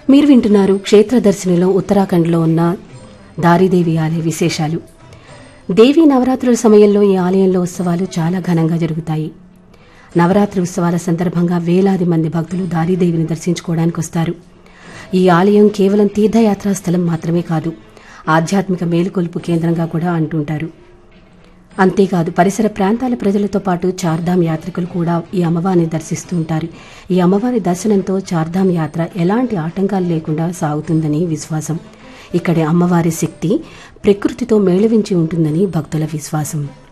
మీరు వింటున్నారు క్షేత్ర దర్శనిలో ఉత్తరాఖండ్లో ఉన్న దారిదేవి ఆలయ విశేషాలు దేవీ నవరాత్రుల సమయంలో ఈ ఆలయంలో ఉత్సవాలు చాలా ఘనంగా జరుగుతాయి నవరాత్రి ఉత్సవాల సందర్భంగా వేలాది మంది భక్తులు దారిదేవిని దర్శించుకోవడానికి వస్తారు ఈ ఆలయం కేవలం తీర్థయాత్రా స్థలం మాత్రమే కాదు ఆధ్యాత్మిక మేలుకొలుపు కేంద్రంగా కూడా అంటుంటారు అంతేకాదు పరిసర ప్రాంతాల ప్రజలతో పాటు చార్ధామ్ యాత్రికులు కూడా ఈ అమ్మవారిని దర్శిస్తూ ఉంటారు ఈ అమ్మవారి దర్శనంతో చార్ధామ్ యాత్ర ఎలాంటి ఆటంకాలు లేకుండా సాగుతుందని విశ్వాసం ఇక్కడి అమ్మవారి శక్తి ప్రకృతితో మేళవించి ఉంటుందని భక్తుల విశ్వాసం